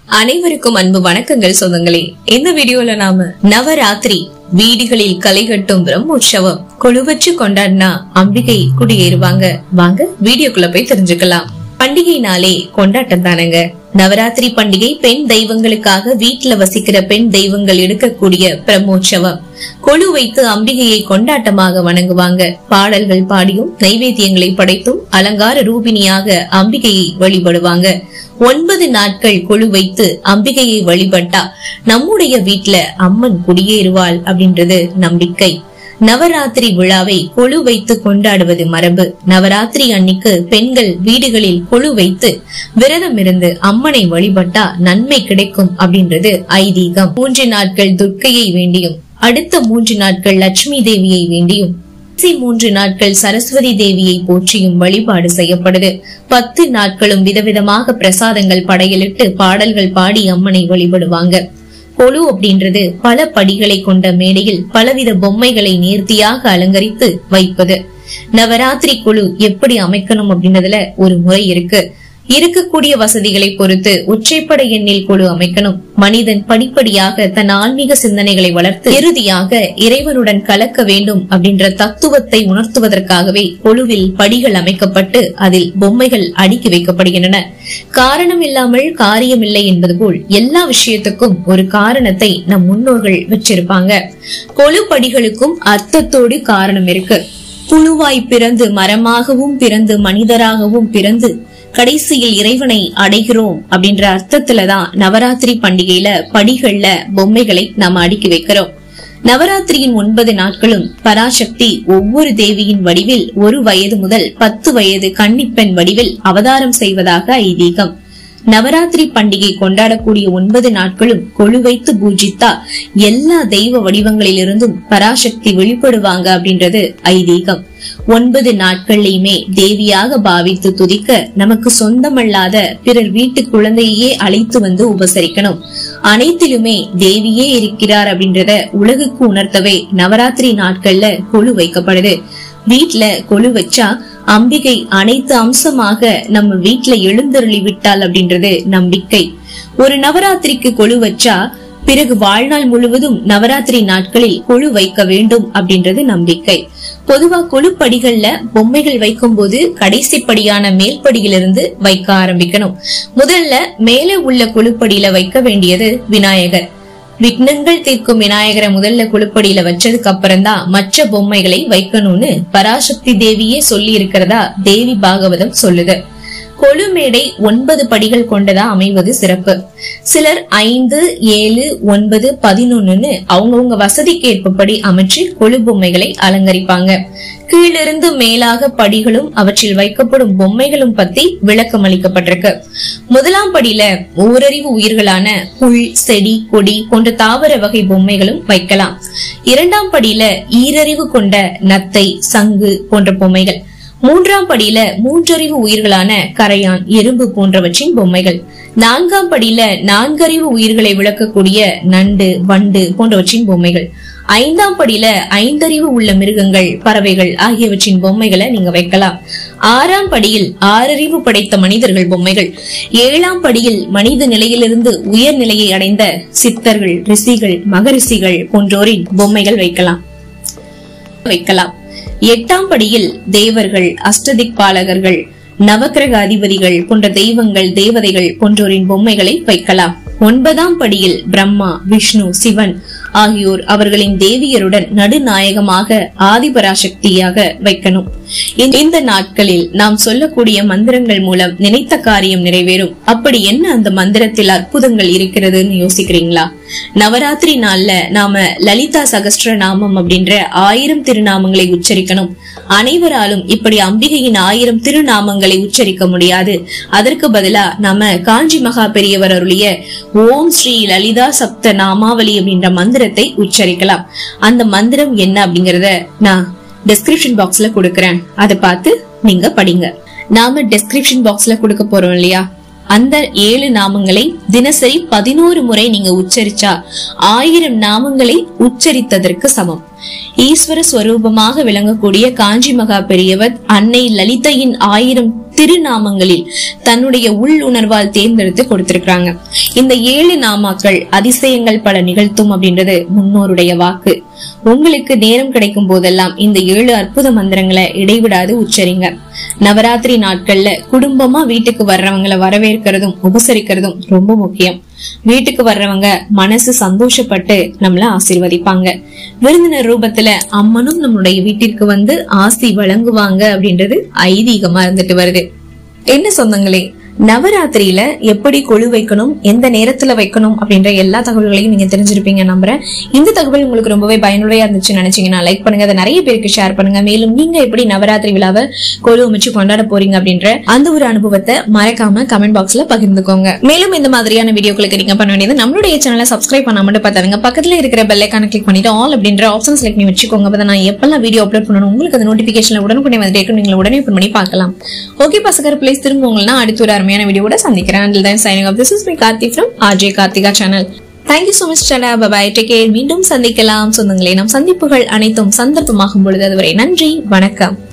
அனைவருக்கும் அன்பு வணக்கங்கள் சொந்தங்களே இந்த வீடியோல நாம நவராத்திரி வீடுகளில் களை கட்டும் பிரம்மோற்சவம் கொழுவச்சு கொண்டாடினா அம்பிகை குடியேறுவாங்க வாங்க வீடியோக்குள்ள போய் தெரிஞ்சுக்கலாம் பண்டிகைனாலே கொண்டாட்டம் தானங்க நவராத்திரி பண்டிகை பெண் தெய்வங்களுக்காக வீட்டுல வசிக்கிற பெண் தெய்வங்கள் எடுக்கக்கூடிய பிரம்மோற்சவம் கொழு வைத்து அம்பிகையை கொண்டாட்டமாக வணங்குவாங்க பாடல்கள் பாடியும் நைவேத்தியங்களை படைத்தும் அலங்கார ரூபிணியாக அம்பிகையை வழிபடுவாங்க ஒன்பது நாட்கள் கொழு வைத்து அம்பிகையை வழிபட்டா நம்முடைய வீட்ல அம்மன் குடியேறுவாள் அப்படின்றது நம்பிக்கை நவராத்திரி விழாவை கொழு வைத்து கொண்டாடுவது மரபு நவராத்திரி அன்னைக்கு பெண்கள் வீடுகளில் கொழு வைத்து விரதம் இருந்து அம்மனை வழிபட்டா நன்மை கிடைக்கும் அப்படின்றது ஐதீகம் மூன்று நாட்கள் துர்க்கையை வேண்டியும் அடுத்த மூன்று நாட்கள் லட்சுமி தேவியை வேண்டியும் கடைசி மூன்று நாட்கள் சரஸ்வதி தேவியை போற்றியும் வழிபாடு செய்யப்படுது பத்து நாட்களும் விதவிதமாக பிரசாதங்கள் படையலிட்டு பாடல்கள் பாடி அம்மனை வழிபடுவாங்க கொழு அப்படின்றது பல படிகளை கொண்ட மேடையில் பலவித பொம்மைகளை நேர்த்தியாக அலங்கரித்து வைப்பது நவராத்திரி குழு எப்படி அமைக்கணும் அப்படின்றதுல ஒரு முறை இருக்கு இருக்கக்கூடிய வசதிகளை பொறுத்து ஒற்றைப்படை எண்ணில் குழு அமைக்கணும் மனிதன் படிப்படியாக தன் ஆன்மீக சிந்தனைகளை வளர்த்து இறுதியாக இறைவனுடன் கலக்க வேண்டும் அப்படின்ற தத்துவத்தை உணர்த்துவதற்காகவே குழுவில் படிகள் அமைக்கப்பட்டு அதில் பொம்மைகள் அடுக்கி வைக்கப்படுகின்றன காரணம் இல்லாமல் காரியம் இல்லை என்பது போல் எல்லா விஷயத்துக்கும் ஒரு காரணத்தை நம் முன்னோர்கள் வச்சிருப்பாங்க கொழு படிகளுக்கும் அர்த்தத்தோடு காரணம் இருக்கு புழுவாய் பிறந்து மரமாகவும் பிறந்து மனிதராகவும் பிறந்து கடைசியில் இறைவனை அடைகிறோம் அப்படின்ற அர்த்தத்துலதான் நவராத்திரி பண்டிகையில படிகள்ல பொம்மைகளை நாம அடுக்கி வைக்கிறோம் நவராத்திரியின் ஒன்பது நாட்களும் பராசக்தி ஒவ்வொரு தேவியின் வடிவில் ஒரு வயது முதல் பத்து வயது கன்னிப்பெண் வடிவில் அவதாரம் செய்வதாக ஐதீகம் நவராத்திரி பண்டிகை கொண்டாடக்கூடிய ஒன்பது நாட்களும் கொழு வைத்து பூஜித்தா எல்லா தெய்வ வடிவங்களிலிருந்தும் பராசக்தி வெளிப்படுவாங்க அப்படின்றது ஐதீகம் ஒன்பது நாட்கள்லயுமே தேவியாக பாவித்து துதிக்க நமக்கு சொந்தமல்லாத பிறர் வீட்டு குழந்தையே அழைத்து வந்து உபசரிக்கணும் அனைத்திலுமே தேவியே இருக்கிறார் அப்படின்றத உலகுக்கு உணர்த்தவே நவராத்திரி நாட்கள்ல கொழு வைக்கப்படுது வீட்ல கொழு வச்சா அம்பிகை அனைத்து அம்சமாக நம்ம வீட்ல எழுந்தருளி விட்டாள் அப்படின்றது நம்பிக்கை ஒரு நவராத்திரிக்கு கொழு வச்சா பிறகு வாழ்நாள் முழுவதும் நவராத்திரி நாட்களில் கொழு வைக்க வேண்டும் அப்படின்றது நம்பிக்கை பொதுவா கொழுப்படிகள்ல பொம்மைகள் வைக்கும் போது கடைசி படியான மேல்படியிலிருந்து வைக்க ஆரம்பிக்கணும் முதல்ல மேலே உள்ள கொழுப்படியில வைக்க வேண்டியது விநாயகர் விக்னங்கள் தீர்க்கும் விநாயகரை முதல்ல குழுப்படியில வச்சதுக்கு அப்புறம் தான் மற்ற பொம்மைகளை வைக்கணும்னு பராசக்தி தேவியே சொல்லி இருக்கிறதா தேவி பாகவதம் சொல்லுது கொழுமேடை ஒன்பது படிகள் கொண்டதா அமைவது சிறப்பு சிலர் ஐந்து ஏழு ஒன்பது பதினொன்னுன்னு அவங்கவுங்க வசதிக்கு ஏற்பபடி அமைச்சு கொழு பொம்மைகளை அலங்கரிப்பாங்க கீழிருந்து மேலாக படிகளும் அவற்றில் வைக்கப்படும் பொம்மைகளும் பத்தி விளக்கம் அளிக்கப்பட்டிருக்கு முதலாம் படியில ஓரறிவு உயிர்களான புல் செடி கொடி போன்ற தாவர வகை பொம்மைகளும் வைக்கலாம் இரண்டாம் படியில ஈரறிவு கொண்ட நத்தை சங்கு போன்ற பொம்மைகள் மூன்றாம் படியில மூன்றறிவு உயிர்களான கரையான் எறும்பு போன்றவற்றின் பொம்மைகள் நான்காம் படியில நான்கறிவு உயிர்களை விளக்கக்கூடிய நண்டு வண்டு போன்றவற்றின் பொம்மைகள் ஐந்தாம் படியில ஐந்தறிவு உள்ள மிருகங்கள் பறவைகள் ஆகியவற்றின் பொம்மைகளை நீங்க வைக்கலாம் ஆறாம் படியில் ஆறறிவு படைத்த மனிதர்கள் பொம்மைகள் ஏழாம் படியில் மனித நிலையிலிருந்து உயர் நிலையை அடைந்த சித்தர்கள் ரிஷிகள் மகரிஷிகள் போன்றோரின் பொம்மைகள் வைக்கலாம் வைக்கலாம் எட்டாம் படியில் தேவர்கள் அஷ்டதிக் பாலகர்கள் நவக்கிரக அதிபதிகள் போன்ற தெய்வங்கள் தேவதைகள் போன்றோரின் பொம்மைகளை வைக்கலாம் ஒன்பதாம் படியில் பிரம்மா விஷ்ணு சிவன் ஆகியோர் அவர்களின் தேவியருடன் நடுநாயகமாக ஆதிபராசக்தியாக வைக்கணும் இந்த நாட்களில் நாம் சொல்லக்கூடிய மந்திரங்கள் மூலம் நினைத்த காரியம் நிறைவேறும் அப்படி என்ன அந்த மந்திரத்தில் அற்புதங்கள் இருக்கிறதுன்னு யோசிக்கிறீங்களா நவராத்திரி நாள்ல நாம லலிதா சகஸ்திர நாமம் அப்படின்ற ஆயிரம் திருநாமங்களை உச்சரிக்கணும் அனைவராலும் இப்படி அம்பிகையின் ஆயிரம் திருநாமங்களை உச்சரிக்க முடியாது அதற்கு பதிலா நாம காஞ்சி மகா பெரியவர் அருளிய ஓம் ஸ்ரீ லலிதா சப்த நாமாவளி அப்படின்ற மந்திரத்தை உச்சரிக்கலாம் அந்த மந்திரம் என்ன அப்படிங்கறத நான் டெஸ்கிரிப்ஷன் பாக்ஸ்ல கொடுக்கறேன் அதை பார்த்து நீங்க படிங்க நாம டெஸ்கிரிப்ஷன் பாக்ஸ்ல கொடுக்க போறோம் இல்லையா அந்த ஏழு நாமங்களை தினசரி பதினோரு முறை நீங்க உச்சரிச்சா ஆயிரம் நாமங்களை உச்சரித்ததற்கு சமம் ஈஸ்வர ஸ்வரூபமாக விளங்கக்கூடிய காஞ்சி மகா பெரியவர் அன்னை லலிதையின் ஆயிரம் திருநாமங்களில் தன்னுடைய உள்ளுணர்வால் தேர்ந்தெடுத்து கொடுத்திருக்கிறாங்க இந்த ஏழு நாமாக்கள் அதிசயங்கள் பல நிகழ்த்தும் அப்படின்றது முன்னோருடைய வாக்கு உங்களுக்கு நேரம் கிடைக்கும் போதெல்லாம் இந்த ஏழு அற்புத மந்திரங்களை இடைவிடாது உச்சரிங்க நவராத்திரி நாட்கள்ல குடும்பமா வீட்டுக்கு வர்றவங்களை வரவேற்கிறதும் உபசரிக்கிறதும் ரொம்ப முக்கியம் வீட்டுக்கு வர்றவங்க மனசு சந்தோஷப்பட்டு நம்மள ஆசீர்வதிப்பாங்க விருந்தினர் ரூபத்துல அம்மனும் நம்மளுடைய வீட்டிற்கு வந்து ஆசி வழங்குவாங்க அப்படின்றது ஐதீகமா இருந்துட்டு வருது என்ன சொந்தங்களே நவராத்திரியில எப்படி கொழு வைக்கணும் எந்த நேரத்துல வைக்கணும் அப்படின்ற எல்லா தகவல்களையும் நீங்க தெரிஞ்சிருப்பீங்க நம்புறேன் இந்த தகவல் உங்களுக்கு ரொம்பவே பயனுள்ளதா இருந்துச்சுன்னு நினைச்சீங்கன்னா லைக் பண்ணுங்க அதை நிறைய பேருக்கு ஷேர் பண்ணுங்க மேலும் நீங்க எப்படி நவராத்திரி விழாவை கொழு அமைச்சு கொண்டாட போறீங்க அப்படின்ற அந்த ஒரு அனுபவத்தை மறக்காம கமெண்ட் பாக்ஸ்ல பகிர்ந்துக்கோங்க மேலும் இந்த மாதிரியான வீடியோக்களுக்கு நீங்க பண்ண வேண்டியது நம்மளுடைய சேனலை சப்ஸ்கிரைப் பண்ண மட்டும் பார்த்தாங்க பக்கத்துல இருக்கிற பெல் ஐக்கான கிளிக் பண்ணிட்டு ஆல் அப்படின்ற ஆப்ஷன் செலக்ட் பண்ணி வச்சுக்கோங்க அப்பதான் நான் எப்பெல்லாம் வீடியோ அப்லோட் பண்ணணும் உங்களுக்கு அந்த நோட்டிபிகேஷன்ல உடனுக்குடனே வந்துட்டே இருக்கும் நீங்க உடனே open பண்ணி பார்க்கலாம் ஓகே பசகர் பிளேஸ் திரும்ப உங்களை அடுத்த ஒரு அருமையான வீடியோட சந்திக்கிறேன் until then signing off this is me Karthi from RJ Karthika channel thank you so much tata bye bye take care மீண்டும் சந்திக்கலாம் சொந்தங்களே நம் சந்திப்புகள் அனைத்தும் சந்தர்ப்பமாகும் பொழுது அதுவரை நன்றி வணக்கம்